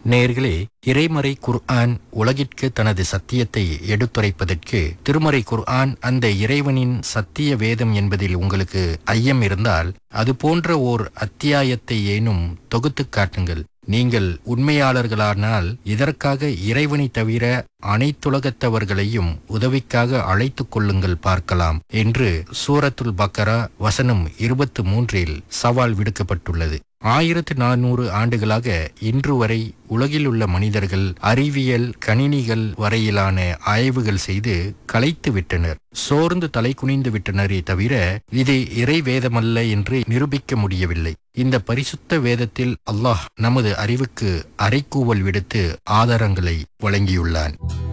நேர்களே இறைமறை குர்ஆன் உலகிற்கு தனது சத்தியத்தை எடுத்துரைப்பதற்கு திருமறை குர்ஆன் அந்த இறைவனின் சத்திய வேதம் என்பதில் உங்களுக்கு ஐயம் இருந்தால் அது போன்ற ஓர் அத்தியாயத்தை ஏனும் தொகுத்துக் காட்டுங்கள் நீங்கள் உண்மையாளர்களானால் இதற்காக இறைவனை தவிர அனைத்துலகத்தவர்களையும் உதவிக்காக அழைத்துக் கொள்ளுங்கள் பார்க்கலாம் என்று சூரத்துல் பக்கரா வசனம் இருபத்து மூன்றில் சவால் விடுக்கப்பட்டுள்ளது ஆயிரத்து நானூறு ஆண்டுகளாக இன்று வரை உலகில் உள்ள மனிதர்கள் அறிவியல் கணினிகள் வரையிலான ஆய்வுகள் செய்து களைத்து விட்டனர் சோர்ந்து தலை குனிந்து விட்டனரே தவிர இது இறை வேதமல்ல என்று நிரூபிக்க முடியவில்லை இந்த பரிசுத்த வேதத்தில் அல்லாஹ் நமது அறிவுக்கு அரைக்கூவல் விடுத்து ஆதாரங்களை வழங்கியுள்ளான்